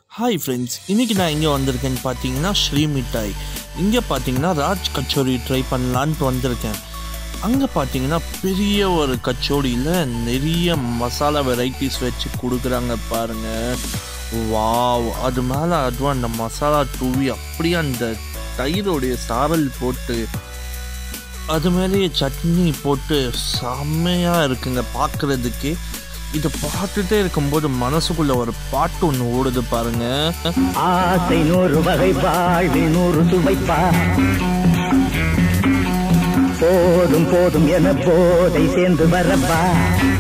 hi friends இன்றைக்கி நான் எங்கே வந்திருக்கேன்னு பார்த்தீங்கன்னா ஸ்ரீ மிட்டாய் இங்கே பார்த்தீங்கன்னா ராஜ் கச்சோரி ட்ரை பண்ணலான்ட்டு வந்திருக்கேன் அங்கே பார்த்தீங்கன்னா பெரிய ஒரு கச்சோடியில் நிறைய மசாலா வெரைட்டிஸ் வச்சு கொடுக்குறாங்க பாருங்க வாவ் அது மேலே அதுவும் அந்த மசாலா தூவி அப்படியே அந்த தயிரோடைய சாரல் போட்டு அது மேலேயே சட்னி போட்டு செம்மையாக இருக்குங்க பார்க்குறதுக்கு இதை பார்த்துட்டே இருக்கும்போது மனசுக்குள்ள ஒரு பாட்டு ஒன்று ஓடுது பாருங்க ஆசை நூறு வகை வாழ்வில் நூறு சுவைப்பா போதும் போதும் என போதை சேர்ந்து வரப்பா